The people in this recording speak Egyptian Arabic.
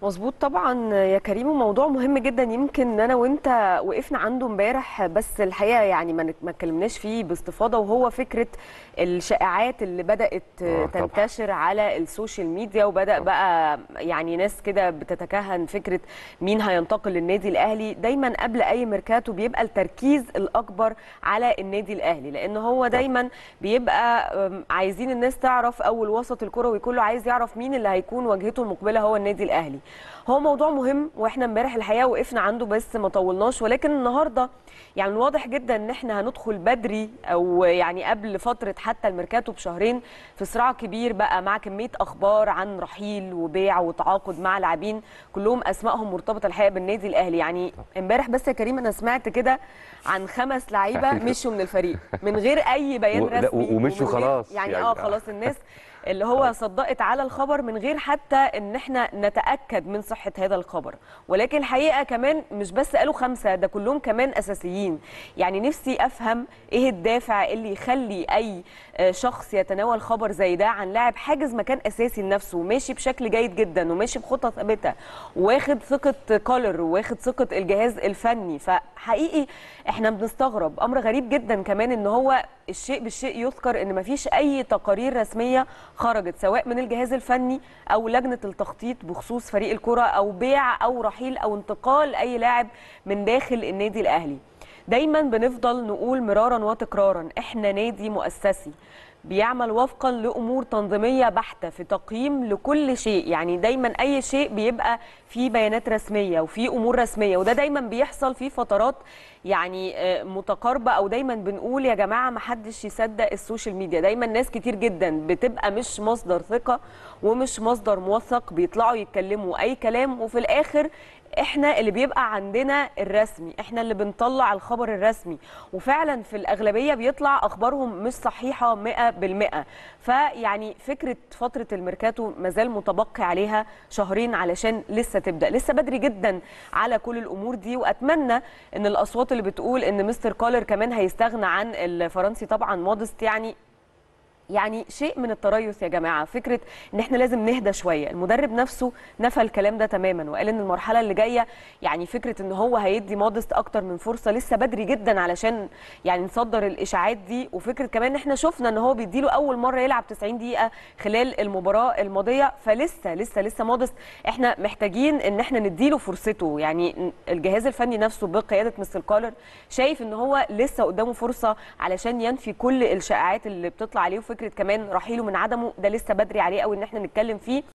مظبوط طبعا يا كريم وموضوع مهم جدا يمكن انا وانت وقفنا عنده امبارح بس الحقيقه يعني ما ما اتكلمناش فيه باستفاضه وهو فكره الشائعات اللي بدات آه، طبعاً. تنتشر على السوشيال ميديا وبدا بقى يعني ناس كده بتتكهن فكره مين هينتقل للنادي الاهلي دايما قبل اي ميركاتو بيبقى التركيز الاكبر على النادي الاهلي لان هو دايما بيبقى أم، عايزين الناس تعرف او الوسط الكروي كله عايز يعرف مين اللي هيكون واجهته المقبله هو النادي الاهلي هو موضوع مهم واحنا امبارح الحقيقه وقفنا عنده بس ما طولناش ولكن النهارده يعني واضح جدا ان احنا هندخل بدري او يعني قبل فتره حتى الميركاتو بشهرين في صراع كبير بقى مع كميه اخبار عن رحيل وبيع وتعاقد مع لاعبين كلهم اسمائهم مرتبطه الحقيقه بالنادي الاهلي يعني امبارح بس يا كريم انا سمعت كده عن خمس لعيبه مشوا من الفريق من غير اي بيان و- لا، رسمي و- ومشوا ومن غير- خلاص يعني, يعني اه آه. خلاص الناس اللي هو صدقت على الخبر من غير حتى ان احنا نتاكد من صحه هذا الخبر ولكن الحقيقه كمان مش بس قالوا خمسه ده كلهم كمان اساسيين يعني نفسي افهم ايه الدافع اللي يخلي اي آه، شخص يتناول خبر زي ده عن لاعب حاجز مكان اساسي لنفسه وماشي بشكل جيد جدا وماشي بخطه ثابته واخد ثقه كولر واخد ثقه الجهاز الفني فحقيقي احنا بنستغرب امر غريب جدا كمان ان هو الشيء بالشيء يذكر ان مفيش اي تقارير رسميه خرجت سواء من الجهاز الفني او لجنه التخطيط بخصوص فريق الكره او بيع او رحيل او انتقال اي لاعب من داخل النادي الاهلي دايما بنفضل نقول مرارا وتكرارا احنا نادي مؤسسي بيعمل وفقا لامور تنظيميه بحته في تقييم لكل شيء يعني دايما اي شيء بيبقى فيه بيانات رسميه وفي امور رسميه وده دايما بيحصل في فترات يعني آه، متقاربه او دايما بنقول يا جماعه ما حدش يصدق السوشيال ميديا دايما ناس كتير جدا بتبقى مش مصدر ثقه ومش مصدر موثق بيطلعوا يتكلموا اي كلام وفي الاخر احنا اللي بيبقى عندنا الرسمي احنا اللي بنطلع الخبر الرسمي وفعلا في الاغلبيه بيطلع اخبارهم مش صحيحه 100% فيعني فكره فتره الميركاتو مازال متبقي عليها شهرين علشان لسه تبدا لسه بدري جدا على كل الامور دي واتمنى ان الاصوات اللي بتقول ان مستر كولر كمان هيستغنى عن الفرنسي طبعا مودست يعني يعني شيء من التريث يا جماعه فكره ان احنا لازم نهدى شويه المدرب نفسه نفى الكلام ده تماما وقال ان المرحله اللي جايه يعني فكره ان هو هيدي مودست اكتر من فرصه لسه بدري جدا علشان يعني نصدر الاشاعات دي وفكره كمان ان احنا شفنا ان هو بيديله اول مره يلعب 90 دقيقه خلال المباراه الماضيه فلسه لسه لسه مودست احنا محتاجين ان احنا نديله فرصته يعني الجهاز الفني نفسه بقياده مستر كولر شايف ان هو لسه قدامه فرصه علشان ينفي كل الشائعات اللي بتطلع عليه وفكره كمان رحيله من عدمه ده لسه بدري عليه قوي ان احنا نتكلم فيه